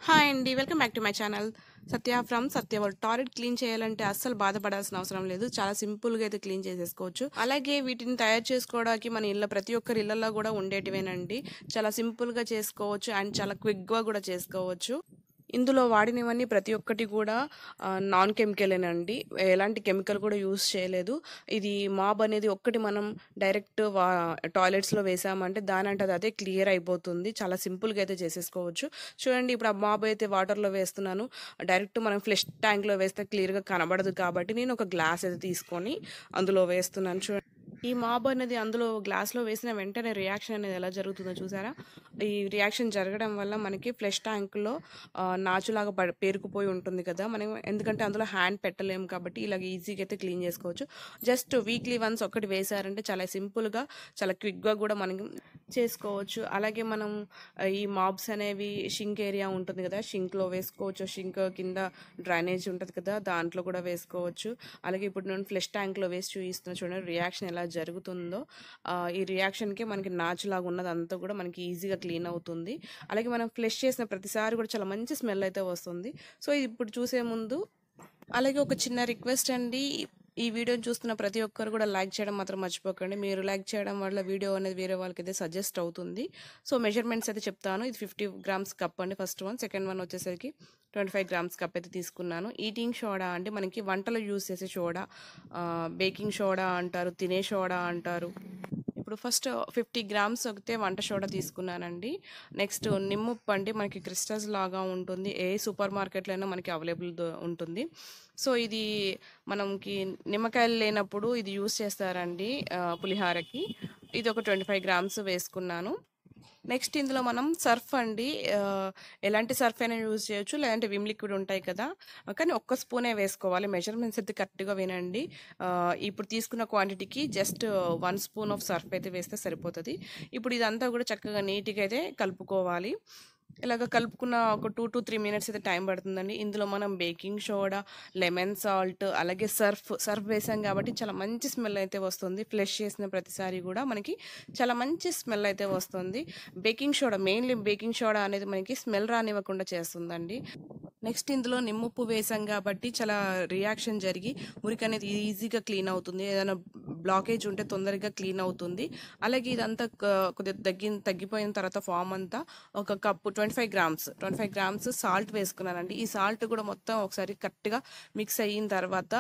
hi అండి welcome back to my channel Satya from Satya world toilet clean చేయాలంటే అస్సలు బాధపడాల్సిన అవసరం లేదు చాలా సింపుల్ గా అయితే క్లీన్ చేసేసుకోవచ్చు అలాగే వీటిని తయారు చేసుకోవడానికి మన ఇళ్ళ ప్రతి ఒక్కరి ఇళ్లలో కూడా ఉండేటివేనండి చాలా సింపుల్ గా చేసుకోవచ్చు అండ్ చాలా క్విక్ గా కూడా చేసుకోవచ్చు ఇందులో వాడినవన్నీ ప్రతి ఒక్కటి కూడా ఆ, నాన్ కెమికలేనండి ఎలాంటి కెమికల్ కూడా యూస్ చేయలేదు ఇది మాబ్ అనేది ఒక్కటి మనం డైరెక్ట్ వా టాయిలెట్స్లో వేసామంటే దాని అంటే అదే క్లియర్ అయిపోతుంది చాలా సింపుల్గా అయితే చేసేసుకోవచ్చు చూడండి ఇప్పుడు ఆ మాబ్ అయితే వాటర్లో వేస్తున్నాను డైరెక్ట్ మనం ఫ్లెష్ ట్యాంక్లో వేస్తే క్లియర్గా కనబడదు కాబట్టి నేను ఒక గ్లాస్ అయితే తీసుకొని అందులో వేస్తున్నాను చూడండి ఈ మాబ్ అనేది అందులో గ్లాస్లో వేసిన వెంటనే రియాక్షన్ అనేది ఎలా జరుగుతుందో చూసారా ఈ రియాక్షన్ జరగడం వల్ల మనకి ఫ్లెష్ ట్యాంక్లో నాచులాగా పడ పేరుకుపోయి ఉంటుంది కదా మనం ఎందుకంటే అందులో హ్యాండ్ పెట్టలేము కాబట్టి ఇలాగ ఈజీగా అయితే క్లీన్ చేసుకోవచ్చు జస్ట్ వీక్లీ వన్స్ ఒకటి వేసారంటే చాలా సింపుల్గా చాలా క్విక్గా కూడా మనం చేసుకోవచ్చు అలాగే మనం ఆ, ఈ మాబ్స్ అనేవి షింక్ ఏరియా ఉంటుంది కదా షింక్లో వేసుకోవచ్చు షింక్ కింద డ్రైనేజ్ ఉంటుంది కదా దాంట్లో కూడా వేసుకోవచ్చు అలాగే ఇప్పుడు నేను ఫ్లెష్ ట్యాంక్లో వేసి చూపిస్తున్నా చూడండి రియాక్షన్ ఎలా జరుగుతుందో ఆ, ఈ రియాక్షన్కి మనకి నాచులాగా ఉన్నదంతా కూడా మనకి ఈజీగా క్లీన్ అవుతుంది అలాగే మనం ఫ్లెష్ చేసిన ప్రతిసారి కూడా చాలా మంచి స్మెల్ అయితే వస్తుంది సో ఇది ఇప్పుడు చూసే ముందు అలాగే ఒక చిన్న రిక్వెస్ట్ అండి ఈ వీడియోని చూస్తున్న ప్రతి ఒక్కరు కూడా లైక్ చేయడం మాత్రం మర్చిపోకండి మీరు లైక్ చేయడం వల్ల వీడియో అనేది వేరే వాళ్ళకి అయితే సజెస్ట్ అవుతుంది సో మెజర్మెంట్స్ అయితే చెప్తాను ఇది ఫిఫ్టీ గ్రామ్స్ కప్ అండి ఫస్ట్ వన్ సెకండ్ వన్ వచ్చేసరికి ట్వంటీ ఫైవ్ గ్రామ్స్ కప్ అయితే తీసుకున్నాను ఈటింగ్ సోడా అంటే మనకి వంటలో యూస్ చేసే సోడా బేకింగ్ సోడా అంటారు తినే సోడా అంటారు ఇప్పుడు ఫస్ట్ ఫిఫ్టీ గ్రామ్స్ అయితే వంట సోడా తీసుకున్నానండి నెక్స్ట్ నిమ్ముప్పు అంటే మనకి క్రిస్టల్స్ లాగా ఉంటుంది ఏ సూపర్ మార్కెట్లో అయినా మనకి అవైలబుల్ ఉంటుంది సో ఇది మనకి నిమ్మకాయలు లేనప్పుడు ఇది యూస్ చేస్తారండి ఆ, పులిహారకి ఇది ఒక ట్వంటీ ఫైవ్ గ్రామ్స్ వేసుకున్నాను నెక్స్ట్ ఇందులో మనం సర్ఫ్ అండి ఆ, ఎలాంటి సర్ఫ్ అయినా యూజ్ చేయొచ్చు లేదంటే విమ్ లిక్విడ్ ఉంటాయి కదా కానీ ఒక్క స్పూనే వేసుకోవాలి మెజర్మెంట్స్ అయితే కరెక్ట్గా వినండి ఆ, ఇప్పుడు తీసుకున్న క్వాంటిటీకి just one spoon of surf అయితే వేస్తే సరిపోతుంది ఇప్పుడు ఇదంతా కూడా చక్కగా నీట్గా అయితే కలుపుకోవాలి ఇలాగ కలుపుకున్న ఒక టూ టు త్రీ మినిట్స్ అయితే టైం పడుతుందండి ఇందులో మనం బేకింగ్ సోడా లెమన్ సాల్ట్ అలాగే సర్ఫ్ సర్ఫ్ వేసాం కాబట్టి చాలా మంచి స్మెల్ అయితే వస్తుంది ఫ్లెష్ చేసిన ప్రతిసారి కూడా మనకి చాలా మంచి స్మెల్ అయితే వస్తుంది baking soda mainly baking soda అనేది మనకి స్మెల్ రానివ్వకుండా చేస్తుందండి నెక్స్ట్ ఇందులో నిమ్ముప్పు వేసాం కాబట్టి చాలా రియాక్షన్ జరిగి మురికి అనేది ఈజీగా క్లీన్ అవుతుంది ఏదైనా బ్లాకేజ్ ఉంటే తొందరగా క్లీన్ అవుతుంది అలాగే ఇదంతా క- కొద్దిగా తగ్గి తగ్గిపోయిన తర్వాత ఫామ్ అంతా ఒక cup twenty five grams twenty five grams salt వేసుకున్నానండి ఈ సాల్ట్ కూడా మొత్తం ఒకసారి కరెక్ట్గా మిక్స్ అయిన తర్వాత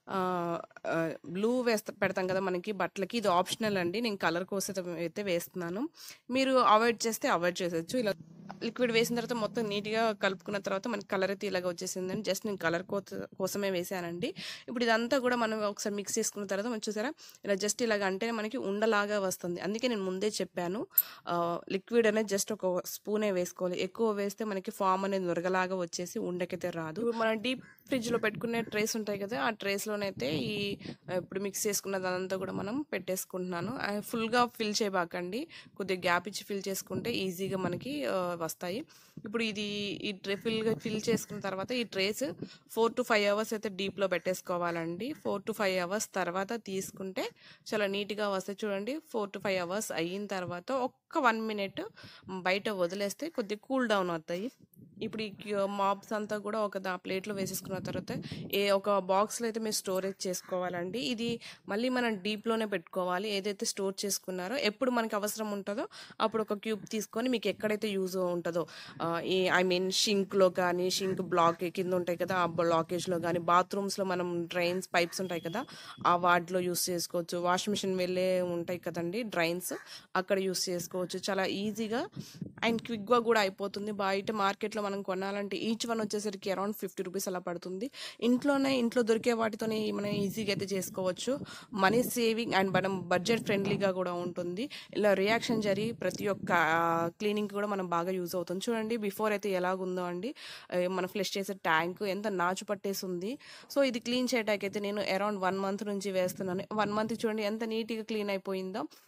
బ్లూ వేస్తా పెడతాం కదా మనకి బట్టలకి ఇది ఆప్షనల్ అండి నేను కలర్ కోసం అయితే వేస్తున్నాను మీరు అవాయిడ్ చేస్తే అవాయిడ్ చేసేయచ్చు ఇలా లిక్విడ్ వేసిన తర్వాత మొత్తం నీట్గా కలుపుకున్న తర్వాత మనకి కలర్ అయితే ఇలాగ వచ్చేసిందని జస్ట్ నేను కలర్ కోసమే వేసానండి ఇప్పుడు ఇదంతా కూడా మనం ఒకసారి మిక్స్ చేసుకున్న తర్వాత మనం చూసారా ఇలా జస్ట్ ఇలాగ అంటే మనకి ఉండలాగా వస్తుంది అందుకే నేను ముందే చెప్పాను లిక్విడ్ అనేది జస్ట్ ఒక స్పూనే వేసుకోవాలి ఎక్కువ వేస్తే మనకి ఫామ్ అనేది నురగలాగా వచ్చేసి ఉండకైతే రాదు ఇప్పుడు మనం డీప్ ఫ్రిడ్జ్లో పెట్టుకునే ట్రేస్ ఉంటాయి కదా ఆ ట్రేస్లోనైతే ఈ ఆ, ఇప్పుడు మిక్స్ చేసుకున్న దానంతా కూడా మనం పెట్టేసుకుంటున్నాను ఆ, ఫుల్గా ఫిల్ చేయబాకండి కొద్దిగా గ్యాప్ ఇచ్చి ఫిల్ చేసుకుంటే ఈజీగా మనకి ఆ, వస్తాయి ఇప్పుడు ఇది ఈ ట్రే ఫిల్గా ఫిల్ చేసుకున్న తర్వాత ఈ trays four to five hours అయితే డీప్లో పెట్టేసుకోవాలండి ఫోర్ టు ఫైవ్ అవర్స్ తర్వాత తీసుకుంటే చాలా నీట్గా వస్తాయి చూడండి ఫోర్ టు ఫైవ్ అవర్స్ అయిన తర్వాత ఒక్క వన్ మినిట్ బయట వదిలేస్తే కొద్దిగా కూల్ డౌన్ అవుతాయి ఇప్పుడు ఈ మాబ్స్ అంతా కూడా ఒక దా ప్లేట్లో వేసేసుకున్న తర్వాత ఏ ఒక బాక్స్లో అయితే మీరు స్టోరేజ్ చేసుకోవాలండి ఇది మళ్ళీ మనం డీప్లోనే పెట్టుకోవాలి ఏదైతే స్టోర్ చేసుకున్నారో ఎప్పుడు మనకి అవసరం ఉంటుందో అప్పుడు ఒక క్యూబ్ తీసుకొని మీకు ఎక్కడైతే యూజ్ ఉంటుందో ఆ, ఈ ఐ మీన్ షింక్లో కానీ షింక్ బ్లాక్ కింద ఉంటాయి కదా ఆ బ్లాకేజ్లో కానీ బాత్రూమ్స్లో మనం డ్రైన్స్ పైప్స్ ఉంటాయి కదా ఆ వాటిలో యూస్ చేసుకోవచ్చు వాష్ మిషన్ వెళ్ళే ఉంటాయి కదండి డ్రైన్స్ అక్కడ యూస్ చేసుకోవచ్చు చాలా ఈజీగా అండ్ క్విక్గా కూడా అయిపోతుంది బయట మార్కెట్లో మనం కొనాలంటే ఈచ్ వన్ వచ్చేసరికి అరౌండ్ ఫిఫ్టీ రూపీస్ అలా పడుతుంది ఇంట్లోనే ఇంట్లో దొరికే వాటితోనే మనం ఈజీగా అయితే చేసుకోవచ్చు మనీ సేవింగ్ అండ్ మనం బడ్జెట్ ఫ్రెండ్లీగా కూడా ఉంటుంది ఇలా రియాక్షన్ జరిగి ప్రతి ఒక్క క్లీనింగ్ కూడా మనం బాగా యూజ్ అవుతుంది చూడండి బిఫోర్ అయితే ఎలాగుందో అండి ఆ, మనం ఫ్లెష్ చేసే ట్యాంక్ ఎంత నాచు పట్టేసి ఉంది సో ఇది క్లీన్ చేయడానికి అయితే నేను అరౌండ్ వన్ మంత్ నుంచి వేస్తున్నాను వన్ మంత్ చూడండి ఎంత నీట్గా క్లీన్ అయిపోయిందో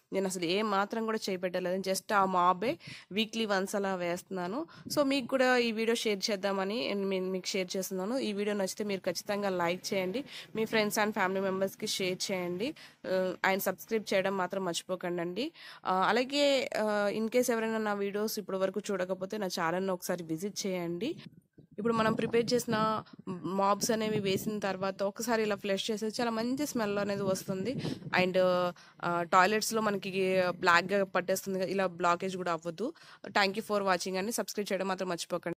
నేను అసలు ఏ మాత్రం కూడా చేపెట్టలేదు జస్ట్ ఆ మాబే వీక్లీ వన్స్ అలా వేస్తున్నాను సో మీకు కూడా ఈ వీడియో షేర్ చేద్దామని నేను మీకు షేర్ చేస్తున్నాను ఈ వీడియో నచ్చితే మీరు ఖచ్చితంగా లైక్ చేయండి మీ ఫ్రెండ్స్ అండ్ ఫ్యామిలీ మెంబర్స్కి షేర్ చేయండి అండ్ సబ్స్క్రైబ్ చేయడం మాత్రం మర్చిపోకండి అండి ఆ, అలాగే ఇన్ కేస్ ఎవరైనా నా వీడియోస్ ఇప్పటి వరకు చూడకపోతే నా ఛానల్ని ఒకసారి విజిట్ చేయండి ఇప్పుడు మనం ప్రిపేర్ చేసిన మాబ్స్ అనేవి వేసిన తర్వాత ఒకసారి ఇలా ఫ్లెష్ చేస్తే చాలా మంచి స్మెల్ అనేది వస్తుంది అండ్ టాయిలెట్స్లో మనకి బ్లాక్గా పట్టేస్తుంది కదా, ఇలా బ్లాకేజ్ కూడా అవ్వదు థ్యాంక్ యూ ఫర్ వాచింగ్ అండి సబ్స్క్రైబ్ చేయడం మాత్రం మర్చిపోకండి